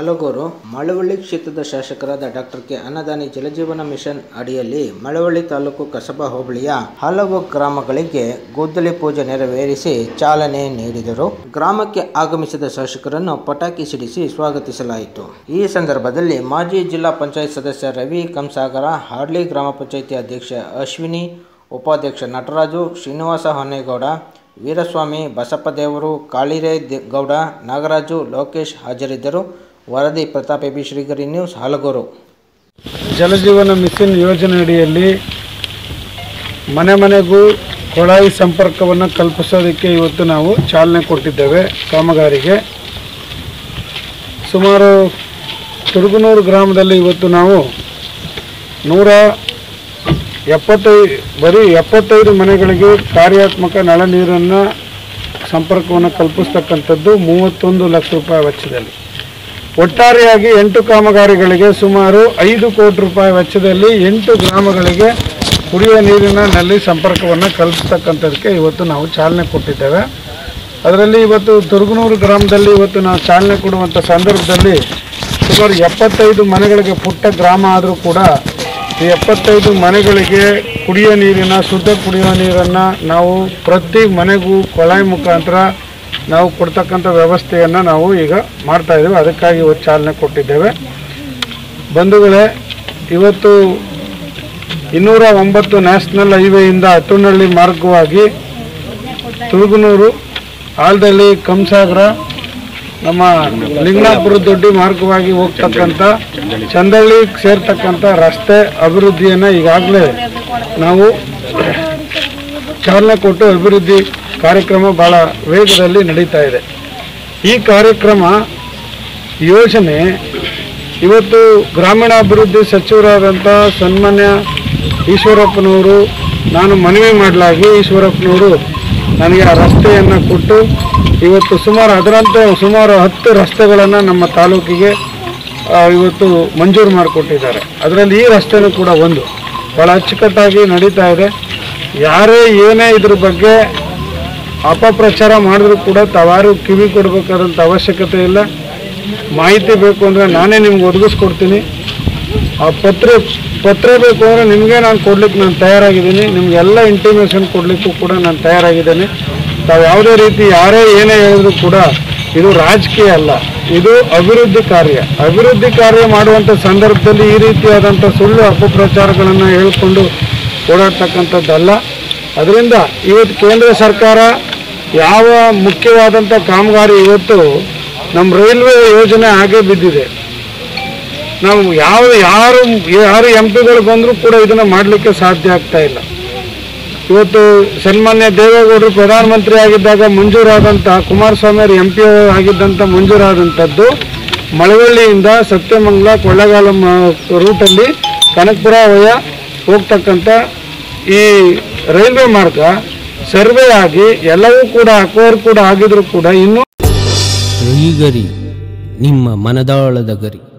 ಹಲಗೂರು ಮಳವಳ್ಳಿ ಕ್ಷೇತ್ರದ ಶಾಸಕರಾದ doctor K Annadani Jalajeevan mission ಅಡಿಯಲ್ಲಿ ಮಳವಳ್ಳಿ ತಾಲೂಕು ಕಸಬಾ ಹೋಬಳಿಯ ಹಲವು ಗ್ರಾಮಗಳಿಗೆ ಗುದ್ದಲಿ ಪೂಜೆ ನೆರವೇರಿಸಿ ಚಾಲನೆ ನೀಡಿದರು ಗ್ರಾಮಕ್ಕೆ ಆಗಮಿಸಿದ ಶಾಸಕರನ್ನು ಪಟಾಕಿ ಸಿಡಿಸಿ ಸ್ವಾಗತಿಸಲಾಯಿತು ಈ ಸಂದರ್ಭದಲ್ಲಿ ಮಾಜಿ ಜಿಲ್ಲಾ ಪಂಚಾಯತ್ ಸದಸ್ಯ ರವಿ ಕಂಸಾಗರ ಹಾಡ್ಲಿ ಗ್ರಾಮ ಪಂಚಾಯಿತಿ ಅಧ್ಯಕ್ಷ ಅಶ್ವಿನಿ ಉಪಾಧ್ಯಕ್ಷ ನಟರಾಜು ಶ್ರೀನಿವಾಸ ಹೊನ್ನೇಗೌಡ ವೀರಸ್ವಾಮಿ ಬಸಪ್ಪದೇವರು ಕಾಳಿರೇ ದೆ- ಗೌಡ ನಾಗರಾಜು ಲೋಕೇಶ್ ಹಾಜರಿದ್ದರು ವರದಿ ಪ್ರತಾಪ್ ಎಬಿ ಶ್ರೀಗರಿ ನ್ಯೂಸ್ ಹಲಗೂರು ಜಲಜೀವನ ಮಿಷನ್ ಯೋಜನೆ ಅಡಿಯಲ್ಲಿ ಮನೆ ಮನೆಗೂ ಕೊಳಾಯಿ ಸಂಪರ್ಕವನ್ನು ಕಲ್ಪಿಸೋದಕ್ಕೆ ಇವತ್ತು ನಾವು ಚಾಲನೆ ಕೊಟ್ಟಿದ್ದೇವೆ ಕಾಮಗಾರಿಗೆ ಸುಮಾರು ತುರುಗುನೂರು ಗ್ರಾಮದಲ್ಲಿ ಇವತ್ತು ನಾವು ನೂರ ಎಪ್ಪತ್ತೈದು ಬರೀ ಎಪ್ಪತ್ತೈದು ಮನೆಗಳಿಗೆ ಕಾರ್ಯಾತ್ಮಕ ನಳ ನೀರನ್ನು ಸಂಪರ್ಕವನ್ನು ಕಲ್ಪಿಸ್ತಕ್ಕಂಥದ್ದು ಮೂವತ್ತೊಂದು ಲಕ್ಷ ರೂಪಾಯಿ ವೆಚ್ಚದಲ್ಲಿ ಒಟ್ಟಾರೆಯಾಗಿ ಎಂಟು ಕಾಮಗಾರಿಗಳಿಗೆ ಸುಮಾರು ಐದು ಕೋಟಿ ರೂಪಾಯಿ ವೆಚ್ಚದಲ್ಲಿ ಎಂಟು ಗ್ರಾಮಗಳಿಗೆ ಕುಡಿಯುವ ನೀರಿನ ನಲ್ಲಿ ಸಂಪರ್ಕವನ್ನು ಕಲ್ಪಿಸ್ತಕ್ಕಂಥದ್ದಕ್ಕೆ ಇವತ್ತು ನಾವು ಚಾಲನೆ ಕೊಟ್ಟಿದ್ದೇವೆ ಅದರಲ್ಲಿ ಇವತ್ತು ತುರುಗುನೂರು ಗ್ರಾಮದಲ್ಲಿ ಇವತ್ತು ನಾವು ಚಾಲನೆ ಕೊಡುವಂಥ ಸಂದರ್ಭದಲ್ಲಿ ಸುಮಾರು ಎಪ್ಪತ್ತೈದು ಮನೆಗಳಿಗೆ ಪುಟ್ಟ ಗ್ರಾಮ ಆದರೂ ಕೂಡ ಈ ಎಪ್ಪತ್ತೈದು ಮನೆಗಳಿಗೆ ಕುಡಿಯೋ ನೀರಿನ ಶುದ್ಧ ಕುಡಿಯುವ ನೀರನ್ನು ನಾವು ಪ್ರತಿ ಮನೆಗೂ ಕೊಳಾಯಿ ಮುಖಾಂತರ ನಾವು ಕೊಡ್ತಕ್ಕಂಥ ವ್ಯವಸ್ಥೆಯನ್ನು ನಾವು ಈಗ ಮಾಡ್ತಾ ಇದ್ದೇವೆ ಅದಕ್ಕಾಗಿ ಇವತ್ತು ಚಾಲನೆ ಕೊಟ್ಟಿದ್ದೇವೆ ಬಂಧುಗಳೇ ಇವತ್ತು ಇನ್ನೂರ ಒಂಬತ್ತು ನ್ಯಾಷನಲ್ ಹೈವೇಯಿಂದ ಹತ್ತುನಹಳ್ಳಿ ಮಾರ್ಗವಾಗಿ ತುಳುಗುನೂರು ಆಲ್ದಳ್ಳಿ ಕಂಸಾಗರ ನಮ್ಮ ಲಿಂಗನಾಪುರ ದೊಡ್ಡಿ ಮಾರ್ಗವಾಗಿ ಹೋಗ್ತಕ್ಕಂಥ ಚಂದಳ್ಳಿ ಸೇರ್ತಕ್ಕಂಥ ರಸ್ತೆ ಅಭಿವೃದ್ಧಿಯನ್ನು ಈಗಾಗಲೇ ನಾವು ಚಾಲನೆ ಕೊಟ್ಟು ಅಭಿವೃದ್ಧಿ ಕಾರ್ಯಕ್ರಮ ಭಾಳ ವೇಗದಲ್ಲಿ ನಡೀತಾ ಇದೆ ಈ ಕಾರ್ಯಕ್ರಮ ಯೋಜನೆ ಇವತ್ತು ಗ್ರಾಮೀಣಾಭಿವೃದ್ಧಿ ಸಚಿವರಾದಂಥ ಸನ್ಮಾನ್ಯ ಈಶ್ವರಪ್ಪನವರು ನಾನು ಮನವಿ ಮಾಡಲಾಗಿ ಈಶ್ವರಪ್ಪನವರು ನನಗೆ ಆ ರಸ್ತೆಯನ್ನು ಕೊಟ್ಟು ಇವತ್ತು ಸುಮಾರು ಅದರಂತೆ ಸುಮಾರು ಹತ್ತು ರಸ್ತೆಗಳನ್ನು ನಮ್ಮ ತಾಲೂಕಿಗೆ ಆ, ಇವತ್ತು ಮಂಜೂರು ಮಾಡಿಕೊಟ್ಟಿದ್ದಾರೆ ಅದರಲ್ಲಿ ಈ ರಸ್ತೆನೂ ಕೂಡ ಒಂದು ಭಾಳ ಅಚ್ಚುಕಟ್ಟಾಗಿ ನಡೀತಾ ಇದೆ ಯಾರೇ ಏನೇ ಇದ್ರ ಬಗ್ಗೆ ಅಪಪ್ರಚಾರ ಮಾಡಿದ್ರು ಕೂಡ ತಾವಾರು ಕಿವಿ ಕೊಡಬೇಕಾದಂಥ ಅವಶ್ಯಕತೆ ಇಲ್ಲ ಮಾಹಿತಿ ಬೇಕು ಅಂದರೆ ನಾನೇ ನಿಮ್ಗೆ ಒದಗಿಸ್ಕೊಡ್ತೀನಿ ಆ ಪತ್ರ ಪತ್ರ ಬೇಕು ಅಂದರೆ ನಿಮಗೆ ನಾನು ಕೊಡ್ಲಿಕ್ಕೆ ನಾನು ತಯಾರಾಗಿದ್ದೀನಿ ನಿಮಗೆಲ್ಲ ಇಂಟಿಮೇಷನ್ ಕೊಡಲಿಕ್ಕೂ ಕೂಡ ನಾನು ತಯಾರಾಗಿದ್ದೇನೆ ತಾವು ಯಾವುದೇ ರೀತಿ ಯಾರೇ ಏನೇ ಹೇಳಿದ್ರು ಕೂಡ ಇದು ರಾಜಕೀಯ ಅಲ್ಲ ಇದು ಅಭಿವೃದ್ಧಿ ಕಾರ್ಯ ಅಭಿವೃದ್ಧಿ ಕಾರ್ಯ ಮಾಡುವಂಥ ಸಂದರ್ಭದಲ್ಲಿ ಈ ರೀತಿಯಾದಂಥ ಸುಳ್ಳು ಅಪಪ್ರಚಾರಗಳನ್ನು ಹೇಳಿಕೊಂಡು ಓಡಾಡ್ತಕ್ಕಂಥದ್ದಲ್ಲ ಅದರಿಂದ ಇವತ್ತು ಕೇಂದ್ರ ಸರ್ಕಾರ ಯಾವ ಮುಖ್ಯವಾದಂಥ ಕಾಮಗಾರಿ ಇವತ್ತು ನಮ್ಮ ರೈಲ್ವೆ ಯೋಜನೆ ಹಾಗೆ ಬಿದ್ದಿದೆ ನಾವು ಯಾವ ಯಾರು ಯಾರು ಎಂ ಪಿಗಳು ಬಂದರೂ ಕೂಡ ಇದನ್ನು ಮಾಡಲಿಕ್ಕೆ ಸಾಧ್ಯ ಆಗ್ತಾ ಇಲ್ಲ ಇವತ್ತು ಸನ್ಮಾನ್ಯ ದೇವೇಗೌಡರು ಪ್ರಧಾನಮಂತ್ರಿ ಆಗಿದ್ದಾಗ ಮಂಜೂರಾದಂಥ ಕುಮಾರಸ್ವಾಮಿ ಅವರು ಎಂ ಪಿ ಆಗಿದ್ದಂಥ ಮಂಜೂರಾದಂಥದ್ದು ಮಳವಳ್ಳಿಯಿಂದ ಸತ್ಯಮಂಗಲ ಕೊಳ್ಳೇಗಾಲ ರೂಟಲ್ಲಿ ಕನಕಪುರ ವಯ ಹೋಗ್ತಕ್ಕಂಥ ಈ ರೈಲ್ವೆ ಮಾರ್ಗ ಸರ್ವೆ ಆಗಿ ಎಲ್ಲವೂ ಕೂಡ ಅಕ್ವೈರ್ ಕೂಡ ಆಗಿದ್ರು ಕೂಡ ಇನ್ನೂ ಶ್ರೀಗರಿ ನಿಮ್ಮ ಮನದಾಳದ ಗರಿ